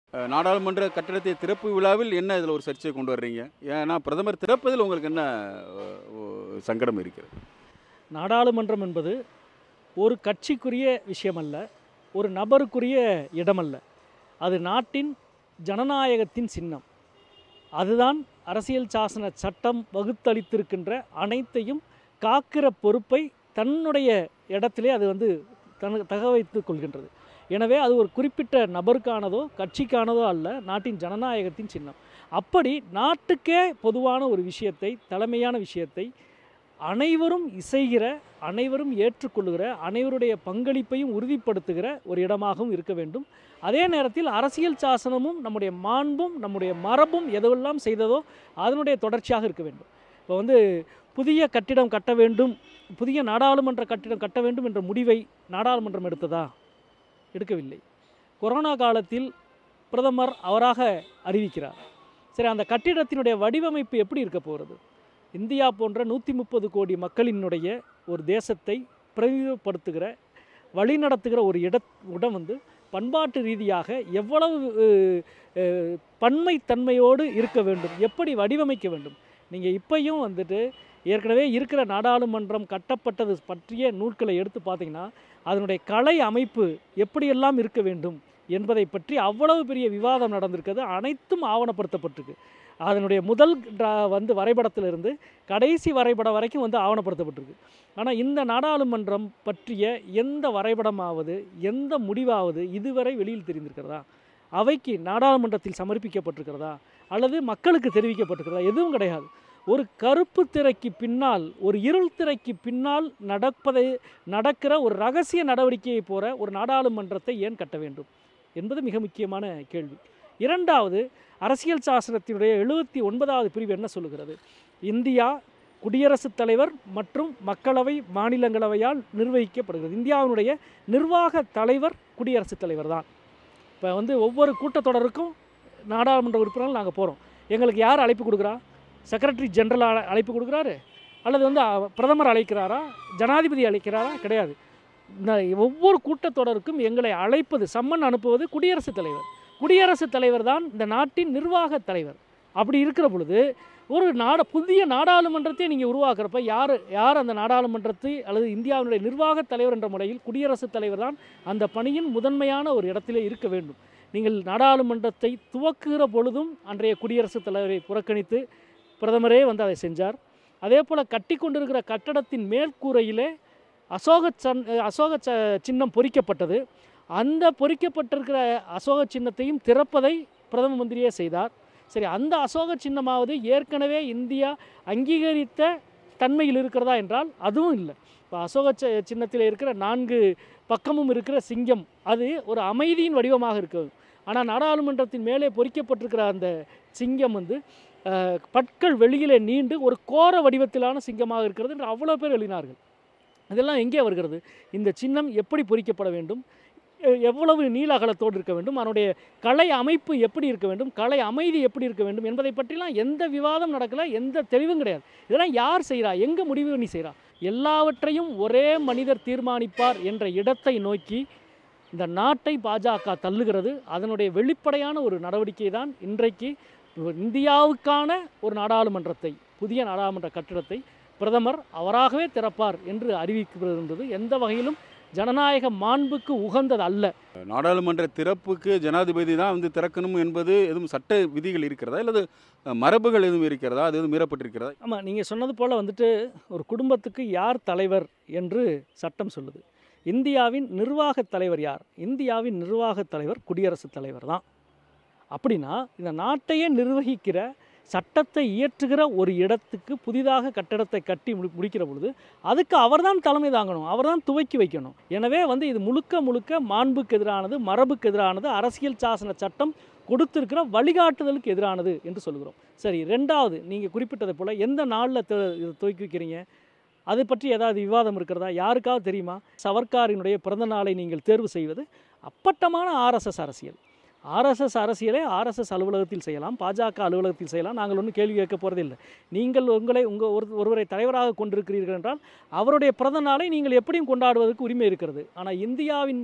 அஹ், நாடாளுமன்ற கட்டடத்தை திறப்பு விழாவில் என்ன இதில் ஒரு சர்ச்சையை கொண்டு வர்றீங்க ஏன்னா பிரதமர் திறப்பதில் உங்களுக்கு என்ன அஹ், ஒ- சங்கடம் இருக்கிறது நாடாளுமன்றம் என்பது ஒரு கட்சிக்குரிய விஷயம் அல்ல ஒரு நபருக்குரிய இடமல்ல அது நாட்டின் ஜனநாயகத்தின் சின்னம் அதுதான் அரசியல் சாசன சட்டம் வகுத்தளித்திருக்கின்ற அனைத்தையும் காக்கிற பொறுப்பை தன்னுடைய இடத்திலே அது வந்து தன தக வைத்துக் கொள்கின்றது எனவே அது ஒரு குறிப்பிட்ட நபருக்கானதோ கட்சிக்கானதோ அல்ல நாட்டின் ஜனநாயகத்தின் சின்னம் அப்படி நாட்டுக்கே பொதுவான ஒரு விஷயத்தை தலைமையான விஷயத்தை அனைவரும் இசைகிற அனைவரும் ஏற்றுக்கொள்ளுகிற அனைவருடைய பங்களிப்பையும் உறுதிப்படுத்துகிற ஒரு இடமாகவும் இருக்க வேண்டும் அதே நேரத்தில் அரசியல் சாசனமும் நம்முடைய மாண்பும் நம்முடைய மரபும் எதுவெல்லாம் செய்ததோ அதனுடைய தொடர்ச்சியாக இருக்க வேண்டும் இப்போ வந்து புதிய கட்டிடம் கட்ட வேண்டும் புதிய நாடாளுமன்ற கட்டிடம் கட்ட வேண்டும் என்ற முடிவை நாடாளுமன்றம் எடுத்ததா எடுக்கவில்லை கொரோனா காலத்தில் பிரதமர் அவராக அறிவிக்கிறார் சரி அந்த கட்டிடத்தினுடைய வடிவமைப்பு எப்படி இருக்க போகிறது இந்தியா போன்ற நூற்றி முப்பது கோடி மக்களினுடைய ஒரு தேசத்தை பிரதிநிதிப்படுத்துகிற வழிநடத்துகிற ஒரு இட இடம் வந்து பண்பாட்டு ரீதியாக எவ்வளவு அஹ், அஹ், பன்மைத்தன்மையோடு இருக்க வேண்டும் எப்படி வடிவமைக்க வேண்டும் நீங்கள் இப்பையும் வந்துட்டு ஏற்கனவே இருக்கிற நாடாளுமன்றம் கட்டப்பட்டது பற்றிய நூல்களை எடுத்து பார்த்தீங்கன்னா அதனுடைய கலை அமைப்பு எப்படியெல்லாம் இருக்க வேண்டும் என்பதை பற்றி அவ்வளவு பெரிய விவாதம் நடந்திருக்கிறது அனைத்தும் ஆவணப்படுத்தப்பட்டிருக்கு அதனுடைய முதல் dra- வந்து வரைபடத்திலிருந்து கடைசி வரைபடம் வரைக்கும் வந்து ஆவணப்படுத்தப்பட்டிருக்கு ஆனால் இந்த நாடாளுமன்றம் பற்றிய எந்த வரைபடமாவது எந்த முடிவாவது இதுவரை வெளியில் தெரிந்திருக்கிறதா அவைக்கு நாடாளுமன்றத்தில் சமர்ப்பிக்கப்பட்டிருக்கிறதா அல்லது மக்களுக்கு தெரிவிக்கப்பட்டிருக்கிறதா எதுவும் கிடையாது ஒரு கருப்பு திரைக்கு பின்னால் ஒரு இருள் திரைக்கு பின்னால் நடப்பதை நடக்கிற ஒரு ரகசிய நடவடிக்கையை போற ஒரு நாடாளுமன்றத்தை ஏன் கட்ட வேண்டும் என்பது மிக முக்கியமான கேள்வி இரண்டாவது அரசியல் சாசனத்தினுடைய எழுபத்தி ஒன்பதாவது பிரிவு என்ன சொல்லுகிறது இந்தியா குடியரசுத் தலைவர் மற்றும் மக்களவை மாநிலங்களவையால் நிர்வகிக்கப்படுகிறது இந்தியாவினுடைய நிர்வாக தலைவர் குடியரசுத் தலைவர் தான் இப்போ வந்து ஒவ்வொரு கூட்டத்தொடருக்கும் நாடாளுமன்ற உறுப்பினர்கள் நாங்கள் போகிறோம் எங்களுக்கு யார் அழைப்பு கொடுக்குறா செக்ரட்டரி ஜெனரல் அழை- அழைப்பு கொடுக்குறாரு அல்லது வந்து அ- பிரதமர் அழைக்கிறாரா ஜனாதிபதி அழைக்கிறாரா கிடையாது இந்த ஒவ்வொரு கூட்டத்தொடருக்கும் எங்களை அழைப்பது சம்மன் அனுப்புவது குடியரசுத் தலைவர் குடியரசுத் தலைவர் தான் இந்த நாட்டின் நிர்வாக தலைவர் அப்படி இருக்கிற பொழுது ஒரு நாட புதிய நாடாளுமன்றத்தை நீங்கள் உருவாக்குறப்ப யார் யார் அந்த நாடாளுமன்றத்தை அல்லது இந்தியாவினுடைய நிர்வாக தலைவர் என்ற முறையில் குடியரசுத் தலைவர் தான் அந்த பணியின் முதன்மையான ஒரு இடத்திலே இருக்க வேண்டும் நீங்கள் நாடாளுமன்றத்தை துவக்குகிற பொழுதும் அன்றைய குடியரசுத் தலைவரை புறக்கணித்து பிரதமரே வந்து அதை செஞ்சார் அதே போல் கட்டி கொண்டிருக்கிற கட்டடத்தின் மேற்கூரையிலே அசோக சன் அசோக ச சின்னம் பொறிக்கப்பட்டது அந்த பொறிக்கப்பட்டிருக்கிற அசோக சின்னத்தையும் திறப்பதை பிரதம மந்திரியே செய்தார் சரி அந்த அசோக சின்னமாவது ஏற்கனவே இந்தியா அங்கீகரித்த தன்மையில் இருக்கிறதா என்றால் அதுவும் இல்லை இப்போ அசோக ச சின்னத்தில் இருக்கிற நான்கு பக்கமும் இருக்கிற சிங்கம் அது ஒரு அமைதியின் வடிவமாக இருக்கிறது ஆனால் நாடாளுமன்றத்தின் மேலே பொறிக்கப்பட்டிருக்கிற அந்த சிங்கம் வந்து அஹ், பற்கள் வெளியிலே நீண்டு ஒரு கோர வடிவத்திலான சிங்கமாக இருக்கிறது என்று அவ்வளோ பேர் எழுதினார்கள் இதெல்லாம் எங்கே வருகிறது இந்த சின்னம் எப்படி பொறிக்கப்பட வேண்டும் எ- எவ்வளவு நீள அகலத்தோடு இருக்க வேண்டும் அதனுடைய கலை அமைப்பு எப்படி இருக்க வேண்டும் கலை அமைதி எப்படி இருக்க வேண்டும் என்பதை பற்றிலாம் எந்த விவாதம் நடக்கல எந்த தெளிவும் கிடையாது இதெல்லாம் யார் செய்கிறா எங்கே முடிவு பண்ணி செய்கிறா எல்லாவற்றையும் ஒரே மனிதர் தீர்மானிப்பார் என்ற இடத்தை நோக்கி இந்த நாட்டை பாஜக தள்ளுகிறது அதனுடைய வெளிப்படையான ஒரு நடவடிக்கை தான் இன்றைக்கு இந்தியாவுக்கான ஒரு நாடாளுமன்றத்தை புதிய நாடாளுமன்ற கட்டிடத்தை பிரதமர் அவராகவே திறப்பார் என்று அறிவிக்கிறது எந்த வகையிலும் ஜனநாயக மாண்புக்கு உகந்தது அல்ல நாடாளுமன்ற திறப்புக்கு ஜனாதிபதி தான் வந்து திறக்கணும் என்பது எதுவும் சட்ட விதிகள் இருக்கிறதா அல்லது அஹ், மரபுகள் எதுவும் இருக்கிறதா அது எதுவும் மீறப்பட்டிருக்கிறதா ஆமாம் நீங்கள் சொன்னது போல் வந்துட்டு ஒரு குடும்பத்துக்கு யார் தலைவர் என்று சட்டம் சொல்லுது இந்தியாவின் நிர்வாகத் தலைவர் யார் இந்தியாவின் நிர்வாகத் தலைவர் குடியரசுத் தலைவர் தான் அப்படின்னா இந்த நாட்டையே நிர்வகிக்கிற சட்டத்தை இயற்றுகிற ஒரு இடத்துக்கு புதிதாக கட்டடத்தை கட்டி முடி முடிக்கிற பொழுது அதுக்கு அவர்தான் தலைமை தாங்கணும் அவர்தான் துவக்கி வைக்கணும் எனவே வந்து இது முழுக்க முழுக்க மாண்புக்கு எதிரானது மரபுக்கு எதிரானது அரசியல் சாசன சட்டம் கொடுத்திருக்கிற வழிகாட்டுதலுக்கு எதிரானது என்று சொல்கிறோம் சரி ரெண்டாவது நீங்கள் குறிப்பிட்டதை போல் எந்த நாளில் இதை துவக்கி வைக்கிறீங்க அது பற்றி ஏதாவது விவாதம் இருக்கிறதா யாருக்காவது தெரியுமா சவர்க்காரினுடைய பிறந்த நாளை நீங்கள் தேர்வு செய்வது அப்பட்டமான ஆர்எஸ்எஸ் அரசியல் ஆர்எஸ்எஸ் அரசியலை ஆர்எஸ்எஸ் அலுவலகத்தில் செய்யலாம் பாஜக அலுவலகத்தில் செய்யலாம் நாங்கள் ஒன்றும் கேள்வி கேட்க போகிறதில்லை நீங்கள் உங்களை உங்கள் ஒரு ஒருவரை தலைவராக கொண்டிருக்கிறீர்கள் என்றால் அவருடைய பிறந்த நாளை நீங்கள் எப்படியும் கொண்டாடுவதற்கு உரிமை இருக்கிறது ஆனால் இந்தியாவின்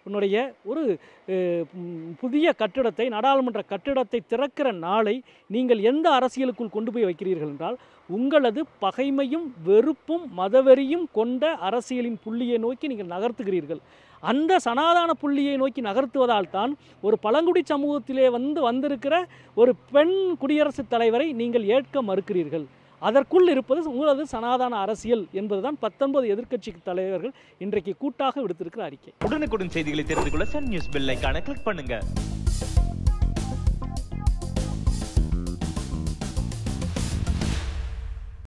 உன்னுடைய ஒரு அஹ், ம், புதிய கட்டிடத்தை நாடாளுமன்ற கட்டிடத்தை திறக்கிற நாளை நீங்கள் எந்த அரசியலுக்குள் கொண்டு போய் வைக்கிறீர்கள் என்றால் உங்களது பகைமையும் வெறுப்பும் மதவெறியும் கொண்ட அரசியலின் புள்ளியை நோக்கி நீங்கள் நகர்த்துகிறீர்கள் அந்த சனாதான புள்ளியை நோக்கி நகர்த்துவதால் தான் ஒரு பழங்குடி சமூகத்திலே வந்து வந்திருக்கிற ஒரு பெண் குடியரசுத் தலைவரை நீங்கள் ஏற்க மறுக்கிறீர்கள் அதற்குள் இருப்பது உங்களது சனாதான அரசியல் என்பதுதான் பத்தொன்பது எதிர்க்கட்சி தலைவர்கள் இன்றைக்கு கூட்டாக விடுத்திருக்கிற அறிக்கை உடனுக்குடன் செய்திகளை தெரிந்து கொள்ள சன் நியூஸ் பெல் ஐகானை கிளிக் பண்ணுங்க